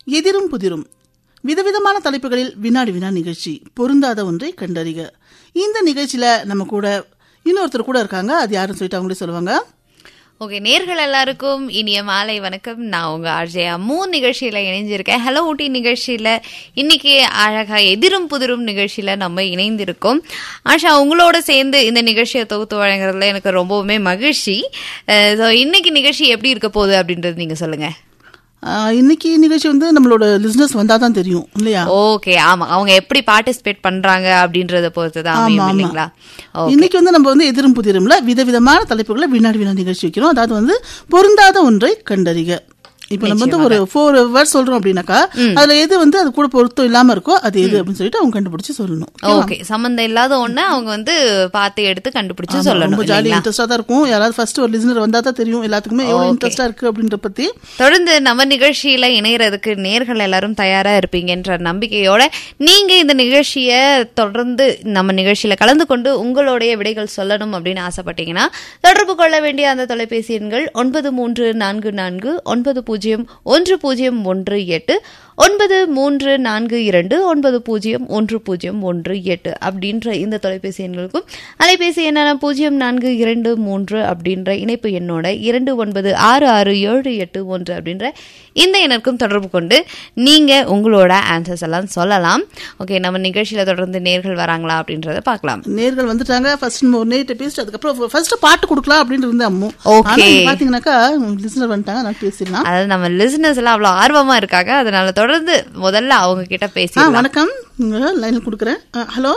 எதிரும் புதிரும் விதவிதமான தலைப்புகளில் வினாடி வினா நிகழ்ச்சி பொருந்தாத ஒன்றை கண்டறிக இந்த நிகழ்ச்சியில நம்ம கூட இன்னொருத்தர் கூட இருக்காங்க அது யாருன்னு சொல்லிட்டு அவங்களே சொல்லுவாங்க ஓகே நேர்கள் எல்லாருக்கும் இனிய மாலை வணக்கம் நான் உங்க ஆர்ஜே அம்மு நிகழ்ச்சியில இணைஞ்சிருக்கேன் ஹலோ ஊட்டி நிகழ்ச்சியில இன்னைக்கு அழகா எதிரும் புதிரும் நிகழ்ச்சியில நம்ம இணைந்திருக்கோம் ஆஷா உங்களோட சேர்ந்து இந்த நிகழ்ச்சியை தொகுத்து வழங்குறதுல எனக்கு ரொம்பவுமே மகிழ்ச்சி அஹ், so இன்னைக்கு நிகழ்ச்சி எப்படி இருக்க போகுது அப்படின்றது நீங்க சொல்லுங்க ஆஹ், இன்னைக்கு நிகழ்ச்சி வந்து நம்மளோட லிஸ்னஸ் வந்தாதான் தெரியும் இல்லையா ஓகே ஆமா அவங்க எப்படி பார்ட்டிசிபேட் பண்றாங்க அப்படின்றத பொறுத்து தான் ஆமா, அமையும் ஆமா. இல்லைங்களா ஓ இன்னைக்கு வந்து நம்ம வந்து எதிரும் புதிரும்ல விதவிதமான தலைப்புகளை வினாடி வினா நிகழ்ச்சி வைக்கிறோம் அதாவது வந்து பொருந்தாத ஒன்றை கண்டறிக இப்ப நம்ம வந்து ஒரு ஃபோர் வேர்ட் சொல்றோம் அப்படின்னாக்கா அதுல எது வந்து அது கூட பொருத்தம் இல்லாம இருக்கோ அது எது அப்படின்னு சொல்லிட்டு அவங்க கண்டுபிடிச்சு சொல்லணும் ஓகே சம்பந்தம் இல்லாத ஒண்ணு அவங்க வந்து பார்த்து எடுத்து கண்டுபிடிச்சு சொல்லணும் ரொம்ப ஜாலி இல்லைங்களா இன்ட்ரெஸ்டா தான் இருக்கும் யாராவது ஃபர்ஸ்ட் ஒரு லிசனர் வந்தா தான் தெரியும் எல்லாத்துக்குமே எவ்வளவு இன்ட்ரெஸ்டா இருக்கு அப்படின்ற பத்தி தொடர்ந்து நம்ம நிகழ்ச்சியில இணையறதுக்கு நேர்கள் எல்லாரும் தயாரா இருப்பீங்கன்ற நம்பிக்கையோட நீங்க இந்த நிகழ்ச்சிய தொடர்ந்து நம்ம நிகழ்ச்சியில கலந்து கொண்டு உங்களுடைய விடைகள் சொல்லணும் அப்படின்னு ஆசைப்பட்டீங்கன்னா தொடர்பு கொள்ள வேண்டிய அந்த தொலைபேசி எண்கள் ஒன்பது மூன்று நான்கு நான்கு ஒன்பது பூஜ்ஜியம் ஒன்று பூஜ்ஜியம் ஒன்று எட்டு ஒன்பது மூன்று நான்கு இரண்டு ஒன்பது பூஜ்ஜியம் ஒன்று பூஜ்ஜியம் ஒன்று எட்டு அப்படின்ற இந்த தொலைபேசி எண்களுக்கும் அலைபேசி எண்ணான பூஜ்ஜியம் நான்கு இரண்டு மூன்று அப்படின்ற இணைப்பு எண்ணோட இரண்டு ஒன்பது ஆறு ஆறு ஏழு எட்டு ஒன்று அப்படின்ற இந்த எண்ணிற்கும் தொடர்பு கொண்டு நீங்க உங்களோட ஆன்சர்ஸ் எல்லாம் சொல்லலாம் ஓகே நம்ம நிகழ்ச்சியில தொடர்ந்து நேர்கள் வராங்களா அப்படின்றத பார்க்கலாம் நேர்கள் வந்துட்டாங்க ஃபர்ஸ்ட் நம்ம ஒரு நேரிட்ட பேசிட்டு அதுக்கப்புறம் ஃபர்ஸ்ட் பாட்டு கொடுக்கலாம் அப்படின்னு இருந்தேன் அம்மு Okay. ஆனா இங்க பாத்தீங்கன்னாக்கா லிசனர் வந்துட்டாங்க நான் பேசிடலாம் அதாவது நம்ம லிசனர்ஸ் எல்லாம் அவ்வளவு ஆர்வமா இருக்காங்க அதனால தொடர்ந்து முதல்ல அவங்க கிட்ட ஆ பேசி வணக்கம் லைன்ல கொடுக்குறேன் ஹலோ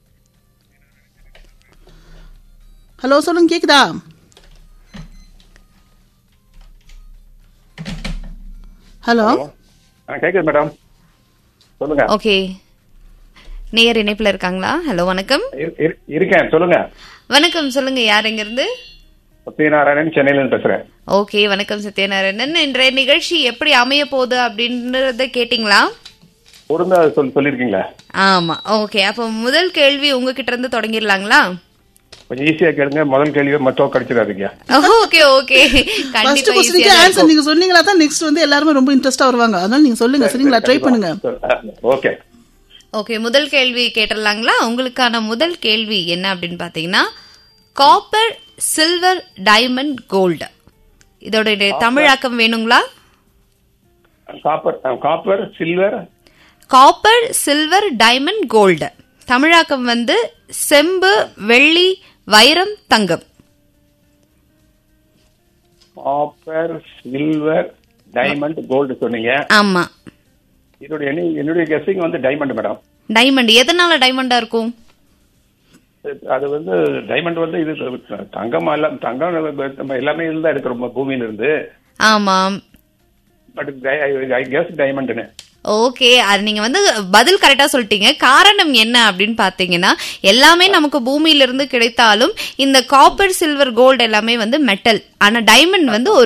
ஹலோ சொல்லுங்க கேக்குதா ஹலோ ஆ கேக்குது மேடம் சொல்லுங்க ஓகே நேயர் இணைப்புல இருக்காங்களா ஹலோ வணக்கம் இரு- இரு- இருக்கேன் சொல்லுங்க வணக்கம் சொல்லுங்க யார் எங்க இருந்து சத்யநாராயணன் சென்னையில இருந்து பேசுறேன் ஓகே வணக்கம் சத்யநாராயணன் இன்றைய நிகழ்ச்சி எப்படி அமைய போகுது அப்படின்றத கேட்டிங்களா பொருந்தா சொல் சொல்லிருக்கீங்களா ஆமா ஓகே அப்போ முதல் கேள்வி உங்ககிட்ட இருந்து தொடங்கிடலாங்களா கொஞ்சம் ஈஸியா கேளுங்க முதல் கேள்வியை மட்டும் கடிச்சிடாதீங்க ஓகே ஓகே ஃபர்ஸ்ட் கண்டிப்பா கொஸ்டினுக்கு ஈஸியா ஆன்சர் நீங்க சொன்னீங்களா தான் நெக்ஸ்ட் வந்து எல்லாருமே ரொம்ப இன்ட்ரெஸ்டா வருவாங்க அதனால நீங்க சொல்லுங்க சரிங்களா ட்ரை பண்ணுங்க ஓகே ஓகே முதல் கேள்வி கேட்டுடலாங்களா உங்களுக்கான முதல் கேள்வி என்ன அப்படின்னு பாத்தீங்கன்னா காப்பர் சில்வர் டைமண்ட் கோல்டு இதோட தமிழாக்கம் வேணுங்களா copper copper silver copper silver diamond gold தமிழாக்கம் வந்து செம்பு வெள்ளி வைரம் தங்கம் காப்பர் சில்வர் டைமண்ட் கோல்டு சொன்னீங்க ஆமா இதோட என்ன- என்னுடைய கெஸ்ஸிங் வந்து டைமண்ட் மேடம் டைமண்ட் எதனால டைமண்டா இருக்கும் அது வந்து டைமண்ட் வந்து இது தங்கம் எல்லாம் தங்கம் நம்ம எல்லாமே இதுதான் எடுக்கிறோம் பூமியில இருந்து ஆமாம் பட் ஐ கெஸ் டைமண்ட்னு ஓகே அது நீங்க வந்து பதில் கரெக்டா சொல்லிட்டீங்க காரணம் என்ன அப்படின்னு பாத்தீங்கன்னா எல்லாமே நமக்கு பூமியில இருந்து கிடைத்தாலும் இந்த காப்பர் சில்வர் கோல்டு எல்லாமே வந்து மெட்டல் ஆனா டைமண்ட் வந்து ஒரு